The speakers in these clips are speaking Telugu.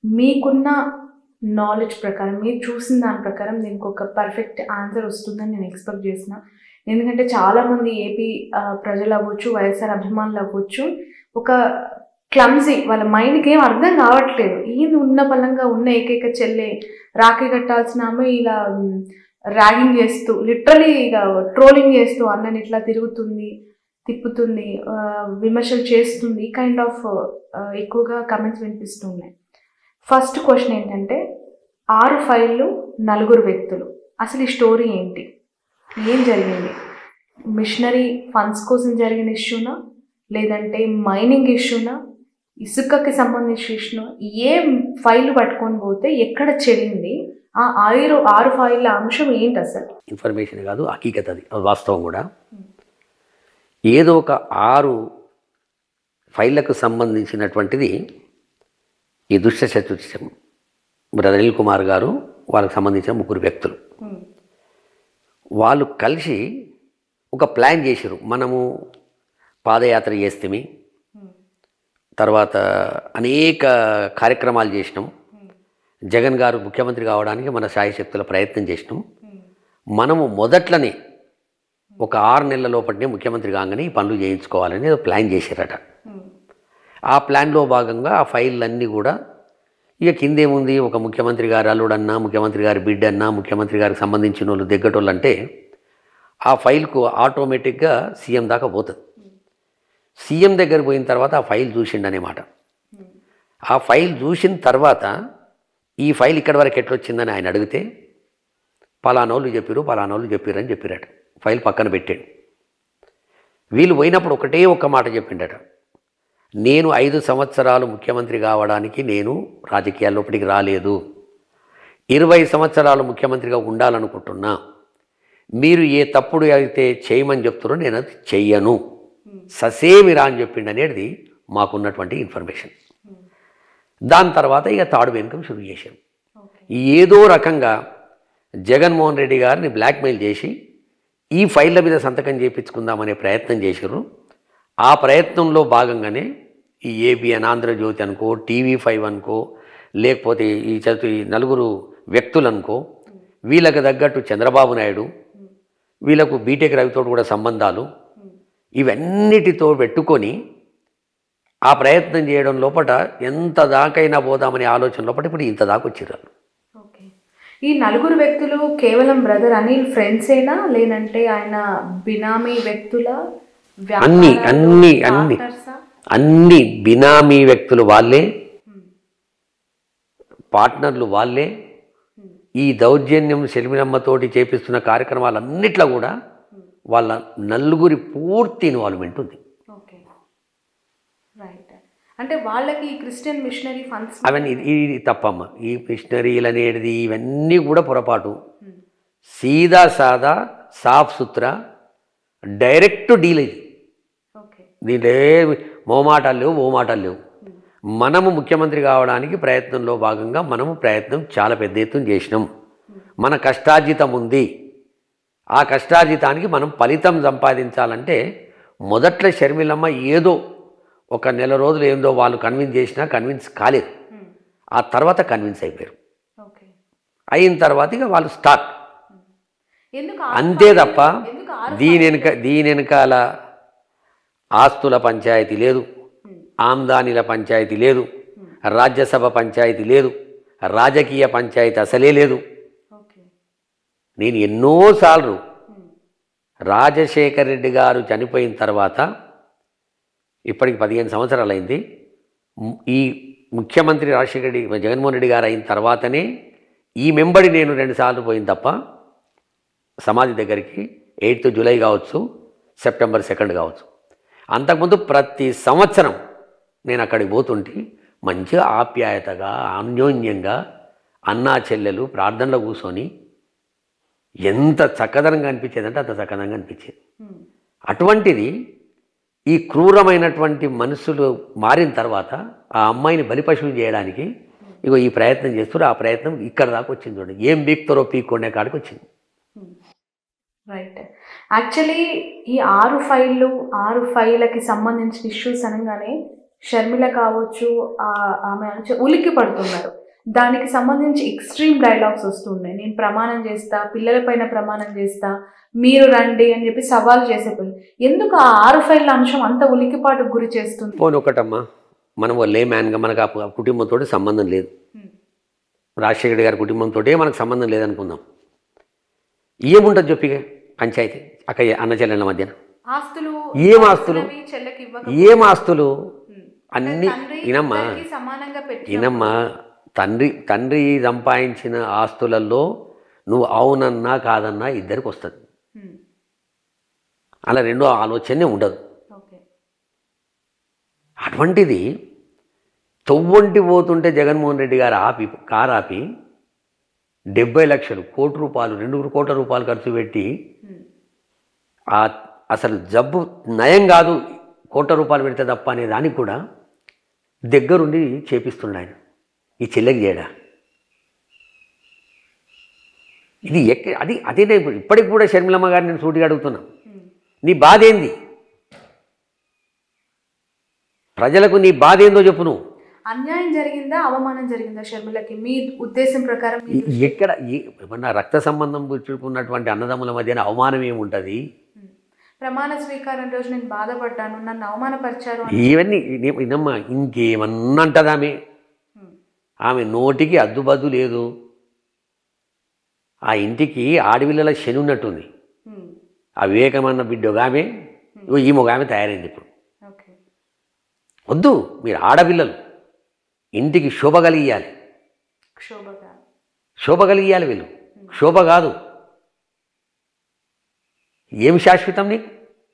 మీకున్న నాలెడ్జ్ ప్రకారం మీరు చూసిన దాని ప్రకారం దీనికి ఒక పర్ఫెక్ట్ ఆన్సర్ వస్తుందని నేను ఎక్స్పెక్ట్ చేసిన ఎందుకంటే చాలామంది ఏపీ ఆ, ప్రజలు అవ్వచ్చు వైఎస్ఆర్ అభిమానులు అవ్వచ్చు ఒక క్లమ్జీ వాళ్ళ మైండ్కి ఏం అర్థం కావట్లేదు ఈయన ఉన్న బలంగా ఉన్న ఏకైక చెల్లె రాఖీ కట్టాల్సిన ఆమె ఇలా ర్యాగింగ్ చేస్తూ లిటరలీ ఇక ట్రోలింగ్ చేస్తూ అన్నని ఇట్లా తిరుగుతుంది తిప్పుతుంది ఆ, విమర్శలు చేస్తుంది కైండ్ ఆఫ్ ఎక్కువగా కమెంట్స్ వినిపిస్తున్నాయి ఫస్ట్ క్వశ్చన్ ఏంటంటే ఆరు ఫైళ్ళు నలుగురు వ్యక్తులు అసలు ఈ స్టోరీ ఏంటి ఏం జరిగింది మిషనరీ ఫండ్స్ కోసం జరిగిన ఇష్యూనా లేదంటే మైనింగ్ ఇష్యూనా ఇసుకకి సంబంధించిన ఇష్యూ ఏ ఫైల్ పట్టుకొని పోతే ఎక్కడ చెడింది ఆ ఆరు ఆరు ఫైళ్ళ అంశం ఏంటి అసలు ఇన్ఫర్మేషన్ కాదు హకీకత్ అది అది వాస్తవం కూడా ఏదో ఒక ఆరు ఫైళ్ళకు సంబంధించినటువంటిది ఈ దుష్ట చతుష్టం బ్రదర్ అనిల్ కుమార్ గారు వాళ్ళకి సంబంధించిన ముగ్గురు వ్యక్తులు వాళ్ళు కలిసి ఒక ప్లాన్ చేశారు మనము పాదయాత్ర చేస్తేమి తర్వాత అనేక కార్యక్రమాలు చేసినాం జగన్ గారు ముఖ్యమంత్రి కావడానికి మన శాయశక్తుల ప్రయత్నం చేసినాం మనము మొదట్లోనే ఒక ఆరు నెలల లోపలనే ముఖ్యమంత్రి కాగానే ఈ పనులు చేయించుకోవాలని ఏదో ప్లాన్ చేశారట ఆ ప్లాన్లో భాగంగా ఆ ఫైళ్ళన్నీ కూడా ఇక కిందేముంది ఒక ముఖ్యమంత్రి గారి అల్లుడన్నా ముఖ్యమంత్రి గారి బిడ్డన్నా ముఖ్యమంత్రి గారికి సంబంధించిన వాళ్ళు దగ్గటోళ్ళు అంటే ఆ ఫైల్కు ఆటోమేటిక్గా సీఎం దాకా పోతుంది సీఎం దగ్గర పోయిన తర్వాత ఆ ఫైల్ చూసిండనే మాట ఆ ఫైల్ చూసిన తర్వాత ఈ ఫైల్ ఇక్కడి వరకు ఎట్లొచ్చిందని ఆయన అడిగితే పలానోళ్ళు చెప్పారు పలానోళ్ళు చెప్పారు అని చెప్పారట ఫైల్ పక్కన పెట్టాడు వీళ్ళు పోయినప్పుడు ఒకటే ఒక్క మాట చెప్పిండట నేను ఐదు సంవత్సరాలు ముఖ్యమంత్రి కావడానికి నేను రాజకీయాల లోపలికి రాలేదు ఇరవై సంవత్సరాలు ముఖ్యమంత్రిగా ఉండాలనుకుంటున్నా మీరు ఏ తప్పుడు అయితే చేయమని చెప్తారో నేను అది చెయ్యను ససేమిరా అని చెప్పిండు అనేది మాకున్నటువంటి ఇన్ఫర్మేషన్ దాని తర్వాత ఇక తాడు వెనుకం షురు చేశాం ఏదో రకంగా జగన్మోహన్ రెడ్డి గారిని బ్లాక్మెయిల్ చేసి ఈ ఫైళ్ళ మీద సంతకం చేయించుకుందామనే ప్రయత్నం చేశారు ఆ ప్రయత్నంలో భాగంగానే ఈ ఏబిఎన్ ఆంధ్రజ్యోతి అనుకో టీవీ ఫైవ్ అనుకో లేకపోతే ఈ చదువు ఈ నలుగురు వ్యక్తులు అనుకో వీళ్ళకి తగ్గట్టు చంద్రబాబు నాయుడు వీళ్ళకు బీటెక్ రవితో కూడా సంబంధాలు ఇవన్నిటితో పెట్టుకొని ఆ ప్రయత్నం చేయడం లోపల ఎంత దాకైనా పోదామనే ఆలోచన లోపల ఇప్పుడు ఇంత దాకా వచ్చారు వాళ్ళు. ఓకే ఈ నలుగురు వ్యక్తులు కేవలం బ్రదర్ అనిల్ ఫ్రెండ్సేనా లేదంటే ఆయన బినామీ వ్యక్తుల అన్ని అన్ని అన్ని అన్ని బినామీ వ్యక్తులు వాళ్ళే పార్ట్నర్లు వాళ్ళే ఈ దౌర్జన్యం షర్మిలమ్మతోటి చేపిస్తున్న కార్యక్రమాలన్నిట్లో కూడా వాళ్ళ నలుగురి పూర్తి ఇన్వాల్వ్మెంట్ ఉంది ఓకే రైట్ అంటే వాళ్ళకి క్రిస్టియన్ మిషనరీ ఫండ్స్ అవన్నీ ఇది ఇది తప్పమ్మ ఈ మిషనరీలు అనేది ఇవన్నీ కూడా పొరపాటు సీదా సాదా సాఫ్ సుత్రా డైరెక్ట్ డీల్ ఇది ఓకే దీంట్లో ఏ మోమాటాలు లేవు ఓమాటాలు లేవు మనము ముఖ్యమంత్రి కావడానికి ప్రయత్నంలో భాగంగా మనము ప్రయత్నం చాలా పెద్ద ఎత్తున చేసినాం మన కష్టార్జితం ఉంది ఆ కష్టార్జితానికి మనం ఫలితం సంపాదించాలంటే మొదట్లో షర్మిలమ్మ ఏదో ఒక నెల రోజులు ఏందో వాళ్ళు కన్విన్స్ చేసినా కన్విన్స్ కాలేదు ఆ తర్వాత కన్విన్స్ అయిపోయారు ఓకే అయిన తర్వాత ఇక వాళ్ళు స్టార్ట్ ఎందుకు అంతే తప్ప ఎందుకు దీని వెనుక దీని వెనకాల ఆస్తుల పంచాయతీ లేదు ఆమ్దానీల పంచాయతీ లేదు రాజ్యసభ పంచాయతీ లేదు రాజకీయ పంచాయతీ అసలే లేదు ఓకే నేను ఎన్నోసార్లు రాజశేఖర్ రెడ్డి గారు చనిపోయిన తర్వాత ఇప్పటికి పదిహేను సంవత్సరాలు అయింది మ్- ఈ ముఖ్యమంత్రి రాజశేఖర రెడ్డి జగన్మోహన్ రెడ్డి గారు అయిన తర్వాతనే ఈ మెంబడి నేను రెండుసార్లు పోయింది తప్ప సమాధి దగ్గరికి ఎయిత్ జూలై కావచ్చు సెప్టెంబర్ సెకండ్ కావచ్చు అంతకుముందు ప్రతి సంవత్సరం నేను అక్కడికి పోతుంటే మంచిగా ఆప్యాయతగా అన్యోన్యంగా అన్నా చెల్లెలు ప్రార్థనలో కూర్చొని ఎంత చక్కదనంగా అనిపించేదంటే అంత చక్కదనంగా అనిపించేది అటువంటిది ఈ క్రూరమైనటువంటి మనుషులు మారిన తర్వాత ఆ అమ్మాయిని బలిపశువులు చేయడానికి ఇగో ఈ ప్రయత్నం చేస్తారు ఆ ప్రయత్నం ఇక్కడ దాకా వచ్చింది చూడండి ఏం బీక్తారో పీక్కొనే కాడికి వచ్చింది రైట్ యాక్చువల్లీ ఈ ఆరు ఫైళ్ళు ఆరు ఫైళ్ళకి సంబంధించిన ఇష్యూస్ అనగానే షర్మిల కావచ్చు ఆ- ఆమె నుంచి ఉలిక్కి పడుతున్నారు దానికి సంబంధించి ఎక్స్ట్రీమ్ డైలాగ్స్ వస్తున్నాయి నేను ప్రమాణం చేస్తా పిల్లల పైన ప్రమాణం చేస్తా మీరు రండి అని చెప్పి సవాల్ చేసే పిల్లలు ఎందుకు ఆ ఆరు ఫైళ్ళ అంశం అంత ఉలికిపాటుకు గురి చేస్తుంది పోనీ ఒకటమ్మా మనం ఓ లే మ్యాన్గా మనకు ఆ కుటుంబంతో సంబంధం లేదు రాజశేఖర గారి కుటుంబంతో మనకు సంబంధం లేదనుకుందాం ఏముంటుంది చెప్పిగా పంచాయతీ అక్క అన్న చెల్లెళ్ళ మధ్యన ఆస్తులు ఏం ఆస్తులు? ఇచ్చినవి చెల్లెకి ఇవ్వక ఏం ఆస్తులు ఉమ్. అన్ని తండ్రి ఇనమ్మా ఇద్దరికీ సమానంగా పెట్టి ఇనమ్మా తండ్రి తండ్రి సంపాదించిన ఆస్తులలో నువ్వు అవునన్నా కాదన్నా ఇద్దరికి వస్తుంది అలా రెండో ఆలోచనే ఉండదు ఓకే అటువంటిది తొవ్వంటి పోతుంటే జగన్మోహన్ రెడ్డి గారు ఆపి కారు ఆపి డెబ్బై లక్షలు కోటి రూపాయలు రెండు కోట్ల రూపాయలు ఖర్చు పెట్టి ఆ అసలు జబ్బు నయం కాదు కోట్ల రూపాయలు పెడితే తప్ప అనే దానికి కూడా దగ్గరుండి చేపిస్తుండ ఆయన ఈ చెల్లెకి చేయడా ఇది ఎక్క అది అదే నేను ఇప్పుడు- ఇప్పటికి కూడా షర్మిలమ్మ గారిని నేను సూటిగా అడుగుతున్నా నీ బాధ ఏంది ప్రజలకు నీ బాధ ఏందో చెప్పు నువ్వు అన్యాయం జరిగిందా అవమానం జరిగిందా షర్మిలకి మీ ఉద్దేశం ప్రకారం మీ ఎ- ఎక్కడ ఏ- ఏమన్నా రక్త సంబంధం పుచ్చుకున్నటువంటి అన్నదమ్ముల మధ్యన అవమానం ఏముంటుంది ఉమ్. ప్రమాణ స్వీకారం రోజు నేను బాధపడ్డాను నన్ను అవమానపరిచారు అని ఇవన్నీ ఇదే- ఇదమ్మా ఇంకేమన్నా అంటది ఆమె ఉమ్. ఆమె నోటికి అద్దుబద్దు లేదు ఆ ఇంటికి ఆడపిల్లల శని ఉన్నట్టుంది ఉమ్. ఆ వివేకమన్న బిడ్డ ఒక ఆమె ఇగో ఈమె ఒక ఆమె తయారైంది ఇప్పుడు ఓకే వద్దు మీరు ఆడపిల్లలు ఇంటికి శోభ కలిగియాలి క్షోభగా శోభ కలిగియాలి వీళ్ళు శోభ కాదు ఏం శాశ్వతం నీకు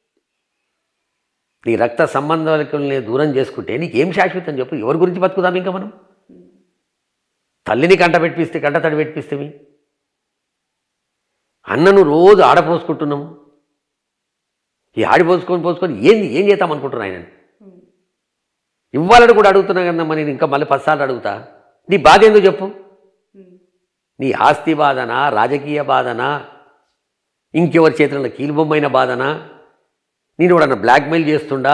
నీ రక్త సంబంధాలని దూరం చేసుకుంటే నీకు ఏం శాశ్వతం చెప్పు ఎవరి గురించి బతుకుదాం ఇంకా మనం తల్లిని కంట పెట్టిస్తే కంట తడి పెట్టిస్తే అన్నను రోజు ఆడపోసుకుంటున్నాము ఈ ఆడిపోసుకొని పోసుకొని ఏంది ఏం చేద్దాం అనుకుంటున్నా ఆయన ఉమ్. ఇవ్వాలని కూడా అడుగుతున్నా కదమ్మా నేను ఇంకా మళ్ళీ పదిసార్లు అడుగుతా నీ బాధ ఏందో చెప్పు ఉమ్. నీ ఆస్తి బాధనా రాజకీయ బాధనా ఇంకెవరి చేతుల్లో కీలుబొమ్మైన బాధనా నేను ఎవడన్నా బ్లాక్మెయిల్ చేస్తుండా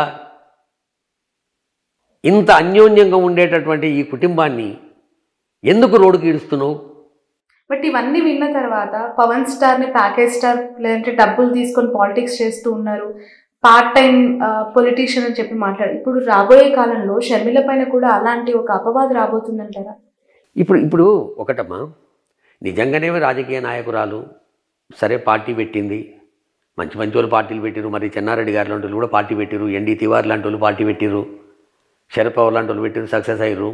ఇంత అన్యోన్యంగా ఉండేటటువంటి ఈ కుటుంబాన్ని ఎందుకు రోడ్డుకి ఈడుస్తున్నావు బట్ ఇవన్నీ విన్న తర్వాత పవన్ స్టార్ ని ప్యాకేజ్ స్టార్ లేదంటే డబ్బులు తీసుకొని పాలిటిక్స్ చేస్తూ ఉన్నారు పార్ట్ టైం పొలిటీషియన్ అని చెప్పి మాట్లాడు ఇప్పుడు రాబోయే కాలంలో షర్మిల పైన కూడా అలాంటి ఒక అపవాదు రాబోతుందంటారా ఇప్పుడు ఇప్పుడు ఒకటమ్మా నిజంగానే రాజకీయ నాయకురాలు సరే పార్టీ పెట్టింది మంచి మంచి వాళ్ళు పార్టీలు పెట్టిరు మరి చెన్నారెడ్డి గారు లాంటి వాళ్ళు కూడా పార్టీ పెట్టిరు ఎన్డీ తివార్ లాంటి వాళ్ళు పార్టీ పెట్టిరు శరద్ పవార్ లాంటి వాళ్ళు పెట్టిరు సక్సెస్ అయ్యారు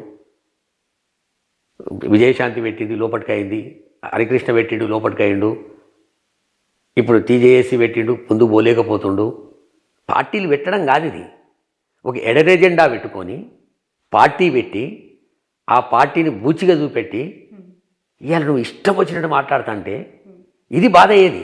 విజయశాంతి పెట్టింది లోపలికి అయింది హరికృష్ణ పెట్టిండు లోపలికి అయిండు ఇప్పుడు టీజేఏసీ పెట్టిండు ముందు పోలేకపోతుండు పార్టీలు పెట్టడం కాదు ఇది ఒక ఎడర్ ఎజెండా పెట్టుకొని పార్టీ పెట్టి ఆ పార్టీని బూచిగా చూపెట్టి ఇవాళ నువ్వు ఇష్టం వచ్చినట్టు మాట్లాడుతుంటే ఇది బాధ అయ్యేది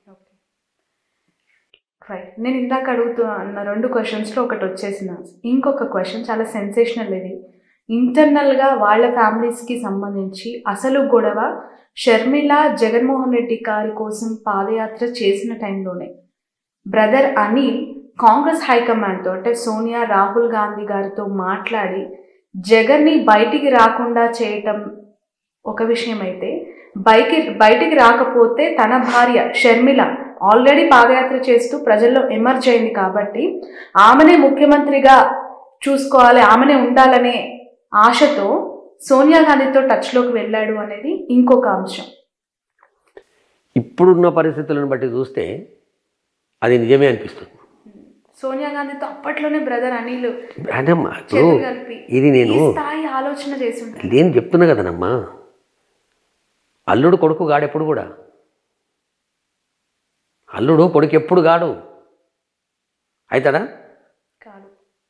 రైట్ నేను ఇందాక అడుగుతున్న రెండు క్వశ్చన్స్లో ఒకటి వచ్చేసిన ఇంకొక క్వశ్చన్ చాలా సెన్సేషనల్ ఇది ఇంటర్నల్గా వాళ్ళ ఫ్యామిలీస్కి సంబంధించి అసలు గొడవ షర్మిల జగన్మోహన్ రెడ్డి గారి కోసం పాదయాత్ర చేసిన టైంలోనే బ్రదర్ అనిల్ కాంగ్రెస్ హైకమాండ్తో అంటే సోనియా రాహుల్ గాంధీ గారితో మాట్లాడి జగన్ని బయటికి రాకుండా చేయటం ఒక విషయం అయితే బయకి బయటికి రాకపోతే తన భార్య షర్మిల ఆల్రెడీ పాదయాత్ర చేస్తూ ప్రజల్లో ఎమర్జ్ అయింది కాబట్టి ఆమెనే ముఖ్యమంత్రిగా చూసుకోవాలి ఆమెనే ఉండాలనే ఆశతో సోనియా గాంధీతో టచ్లోకి వెళ్ళాడు అనేది ఇంకొక అంశం ఇప్పుడున్న పరిస్థితులను బట్టి చూస్తే అది నిజమే అనిపిస్తుంది సోనియా గాంధీతో అప్పట్లోనే బ్రదర్ అనిల్ అదమ్మా ఇప్పుడు చేతులు కలిపి ఇది నేను ఈ స్థాయి ఆలోచన చేసి ఉంటారు నేను చెప్తున్నా కదనమ్మా అల్లుడు కొడుకు గాడెప్పుడు కూడా అల్లుడు కొడుకు ఎప్పుడు గాడు అవుతాడా కాదు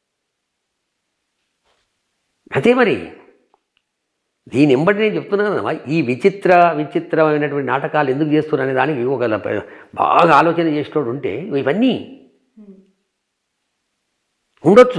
అదే మరి దీని ఎంబటి నేను చెప్తున్నా కదమ్మా ఈ విచిత్ర విచిత్రమైనటువంటి నాటకాలు ఎందుకు చేస్తున్నారు అనే దానికి ఒక ల- బాగా ఆలోచన చేసేటోడు ఉంటే ఇవన్నీ Hmm. ఉండొచ్చు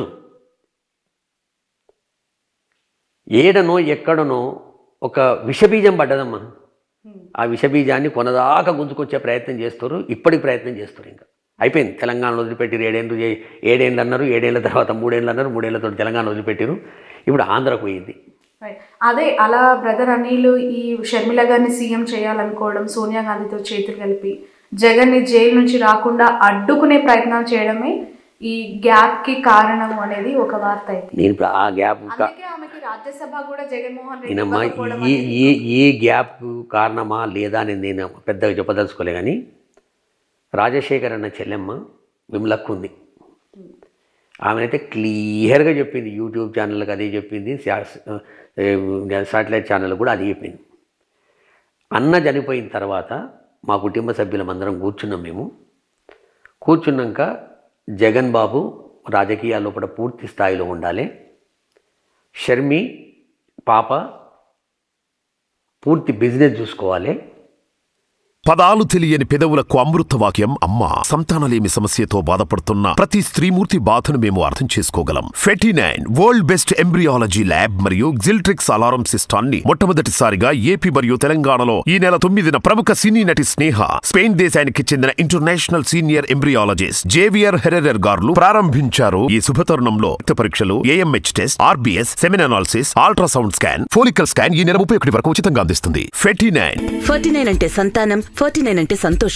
ఏడనో ఎక్కడనో ఒక విషబీజం పడ్డదమ్మా Hmm. ఆ విషబీజాన్ని కొనదాకా గుంజుకొచ్చే ప్రయత్నం చేస్తారు ఇప్పటికి ప్రయత్నం చేస్తారు ఇంకా అయిపోయింది తెలంగాణ వదిలిపెట్టిరు ఏడేళ్ళు చే- ఏడేళ్ళు అన్నారు ఏడేళ్ళ తర్వాత మూడేళ్ళు అన్నారు మూడేళ్లతో తెలంగాణ వదిలిపెట్టిరు ఇప్పుడు ఆంధ్రకు పోయింది Right. అదే అలా బ్రదర్ అనిల్ ఈ షర్మిల గారిని సీఎం చేయాలనుకోవడం సోనియా గాంధీతో చేతులు కలిపి జగన్ని జైలు నుంచి రాకుండా అడ్డుకునే ప్రయత్నాలు చేయడమే ఈ గ్యాప్ కి కారణం అనేది ఒక వార్త అయితే నేను ఇప్పుడు ఆ గ్యాప్ కా- అందుకే ఆమెకి రాజ్యసభ కూడా జగన్మోహన్ రెడ్డి నేనమ్మా ఇవ్వకపోవడం ఈ అనేది ఈ ఈ గ్యాప్ కారణమా లేదా అని నేను పెద్దగా చెప్పదలుచుకోలే కానీ రాజశేఖర్ అన్న చెల్లెమ్మ విమలక్కు ఉంది ఆమెనైతే క్లియర్గా చెప్పింది యూట్యూబ్ ఛానల్కి అదే చెప్పింది శాటిలైట్ ఛానల్ కూడా అది చెప్పింది అన్న చనిపోయిన తర్వాత మా కుటుంబ సభ్యులమందరం కూర్చున్నాం మేము కూర్చున్నాక జగన్ బాబు రాజకీయాల్లో కూడా పూర్తి స్థాయిలో ఉండాలి షర్మి పాప పూర్తి బిజినెస్ చూసుకోవాలి పదాలు తెలియని పెదవులకు అమృత వాక్యం అమ్మా సంతానలేమి సమస్యతో బాధపడుతున్న ప్రతి స్త్రీమూర్తి బాధను మేము అర్థం చేసుకోగలం Ferty nine world best embryology lab మరియు జిల్ట్రిక్స్ అలారం సిస్టాన్ని మొట్టమొదటిసారిగా ఏపీ మరియు తెలంగాణలో ఈ నెల తొమ్మిదిన ప్రముఖ సినీ నటి స్నేహ స్పెయిన్ దేశానికి చెందిన international senior embryologist Javier Herrera గారు ప్రారంభించారు ఈ శుభతరుణంలో రక్త పరీక్షలు AMH test RBS semen analysis ultrasound scan follicle scan ఈ నెల ముప్పై ఒకటి వరకు ఉచితంగా అందిస్తుంది ఫెటీ నైన్ ఫార్టీ నైన్ అంటే సంతానం ఫార్టీ నైన్ అంటే సంతోషం